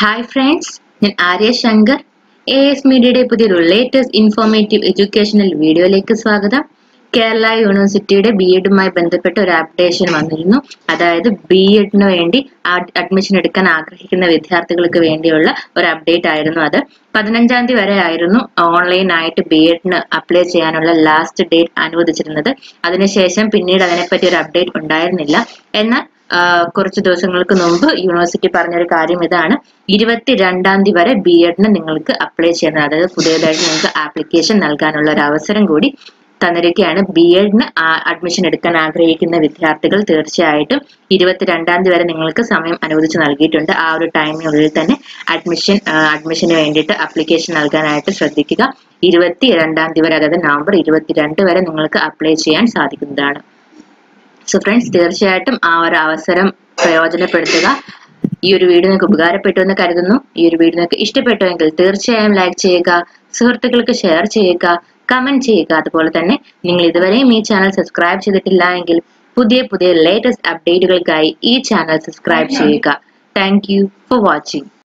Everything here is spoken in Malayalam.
ഹായ് ഫ്രണ്ട്സ് ഞാൻ ആര്യ ശങ്കർ എ എസ് മീഡിയയുടെ പുതിയൊരു ലേറ്റസ്റ്റ് ഇൻഫോർമേറ്റീവ് എഡ്യൂക്കേഷണൽ വീഡിയോയിലേക്ക് സ്വാഗതം കേരള യൂണിവേഴ്സിറ്റിയുടെ ബി എഡുമായി ബന്ധപ്പെട്ട ഒരു അപ്ഡേഷൻ വന്നിരുന്നു അതായത് ബി എഡിന് വേണ്ടി അഡ്മിഷൻ എടുക്കാൻ ആഗ്രഹിക്കുന്ന വിദ്യാർത്ഥികൾക്ക് വേണ്ടിയുള്ള ഒരു അപ്ഡേറ്റ് ആയിരുന്നു അത് പതിനഞ്ചാം തീയതി വരെ ആയിരുന്നു ഓൺലൈൻ ആയിട്ട് ബി എഡിന് അപ്ലൈ ചെയ്യാനുള്ള ലാസ്റ്റ് ഡേറ്റ് അനുവദിച്ചിരുന്നത് അതിനുശേഷം പിന്നീട് അതിനെപ്പറ്റി ഒരു അപ്ഡേറ്റ് ഉണ്ടായിരുന്നില്ല എന്നാൽ ആഹ് കുറച്ച് ദിവസങ്ങൾക്ക് മുമ്പ് യൂണിവേഴ്സിറ്റി പറഞ്ഞൊരു കാര്യം ഇതാണ് ഇരുപത്തിരണ്ടാം തീയതി വരെ ബി എഡിന് നിങ്ങൾക്ക് അപ്ലൈ ചെയ്യുന്നത് അതായത് പുതിയതായിട്ട് നിങ്ങൾക്ക് ആപ്ലിക്കേഷൻ നൽകാനുള്ള ഒരു അവസരം കൂടി തന്നിരിക്കുകയാണ് ബി എഡിന് അഡ്മിഷൻ എടുക്കാൻ ആഗ്രഹിക്കുന്ന വിദ്യാർത്ഥികൾ തീർച്ചയായിട്ടും ഇരുപത്തിരണ്ടാം തീയതി വരെ നിങ്ങൾക്ക് സമയം അനുവദിച്ച് നൽകിയിട്ടുണ്ട് ആ ഒരു ടൈമിനുള്ളിൽ തന്നെ അഡ്മിഷൻ അഡ്മിഷന് വേണ്ടിയിട്ട് ആപ്ലിക്കേഷൻ നൽകാനായിട്ട് ശ്രദ്ധിക്കുക ഇരുപത്തി രണ്ടാം തീയതി വരെ അതായത് നവംബർ ഇരുപത്തിരണ്ട് വരെ നിങ്ങൾക്ക് അപ്ലൈ ചെയ്യാൻ സാധിക്കുന്നതാണ് സോ ഫ്രണ്ട്സ് തീർച്ചയായിട്ടും ആ ഒരു അവസരം പ്രയോജനപ്പെടുത്തുക ഈ ഒരു വീഡിയോ നിങ്ങൾക്ക് ഉപകാരപ്പെട്ടു എന്ന് കരുതുന്നു ഈ ഒരു വീഡിയോ നിങ്ങൾക്ക് ഇഷ്ടപ്പെട്ടുവെങ്കിൽ തീർച്ചയായും ലൈക്ക് ചെയ്യുക സുഹൃത്തുക്കൾക്ക് ഷെയർ ചെയ്യുക കമന്റ് ചെയ്യുക അതുപോലെ തന്നെ നിങ്ങൾ ഇതുവരെയും ഈ ചാനൽ സബ്സ്ക്രൈബ് ചെയ്തിട്ടില്ല എങ്കിൽ പുതിയ പുതിയ ലേറ്റസ്റ്റ് അപ്ഡേറ്റുകൾക്കായി ഈ ചാനൽ സബ്സ്ക്രൈബ് ചെയ്യുക താങ്ക് യു ഫോർ വാച്ചിങ്